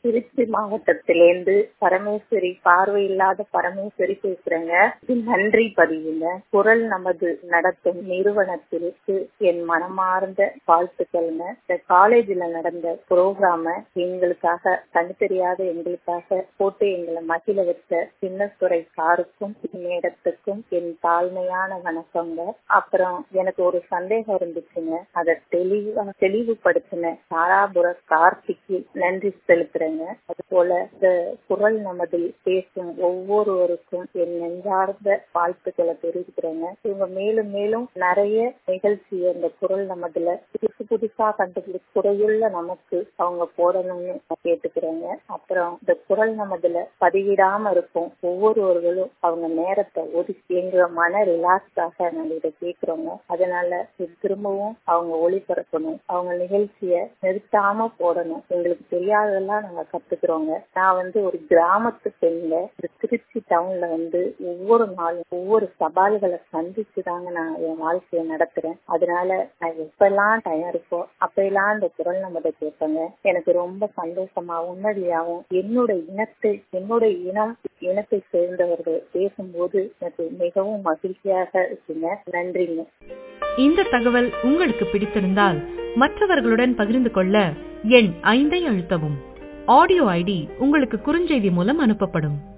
திருச்சி மாவட்டத்திலேருந்து பரமேஸ்வரி பார்வையில்லாத பரமேஸ்வரி பேசுறேங்க இது நன்றி பதிவுங்க குரல் நமது நடத்தும் நிறுவனத்திற்கு என் மனமார்ந்த வாழ்த்துக்கள்ங்க இந்த காலேஜ்ல நடந்த ப்ரோக்ராம எங்களுக்காக கண்ணு தெரியாத எங்களுக்காக போட்டு எங்களை மகிழ வச்ச சின்னத்துறை சாருக்கும் மேடத்துக்கும் என் தாழ்மையான வணக்கங்க அப்புறம் எனக்கு ஒரு சந்தேகம் இருந்துச்சுங்க அதை தெளிவா தெளிவுபடுத்தின தாராபுர கார்த்திக்கு நன்றி செலுத்துறேங்க அது போல இந்த குரல் நமதில் பேசும் ஒவ்வொருவருக்கும் என் நெஞ்சார்ந்த வாழ்த்துக்களை தெரிவிக்கிறேங்க இவங்க மேலும் மேலும் நிறைய நிகழ்ச்சி அந்த குரல் நமதுல புதுசு புதுசா கண்டுபிடிச்சு குறையுள்ள நமக்கு அவங்க போடணும்னு நான் கேட்டுக்கிறேங்க அப்புறம் இந்த குரல் நமதுல பதிவிடாம இருக்கும் ஒவ்வொருவர்களும் அவங்க நேரத்தை ஒதுக்கி எங்க மன ரிலாக்ஸாக நாங்க இதை கேட்கிறோங்க அதனால இது திரும்பவும் அவங்க ஒளிபரப்பணும் அவங்க நிகழ்ச்சிய நிறுத்தாம போடணும் எங்களுக்கு தெரியாததெல்லாம் நாங்க கத்துக்கிறோங்க நான் வந்து ஒரு கிராமத்து பெண்ல இந்த திருச்சி டவுன்ல வந்து ஒவ்வொரு நாளும் ஒவ்வொரு சவால்களை சந்திச்சு தாங்க நான் என் வாழ்க்கையை நடத்துறேன் அதனால நான் எப்பெல்லாம் டயம் இருக்கோ அப்பெல்லாம் இந்த குரல் நம்மதை கேட்பேங்க எனக்கு ரொம்ப சந்தோஷமா உன்னதியாகவும் என்னோட இனத்தை என்னோட இனம் இனத்தை சேர்ந்தவர்கள் பேசும்போது எனக்கு மிகவும் மகிழ்ச்சியாக இருக்குங்க நன்றிங்க இந்த தகவல் உங்களுக்கு பிடித்திருந்தால் மற்றவர்களுடன் பகிர்ந்து கொள்ள எண் ஐந்தை அழுத்தவும் ஆடியோ ஐடி உங்களுக்கு குறுஞ்செய்தி மூலம் அனுப்பப்படும்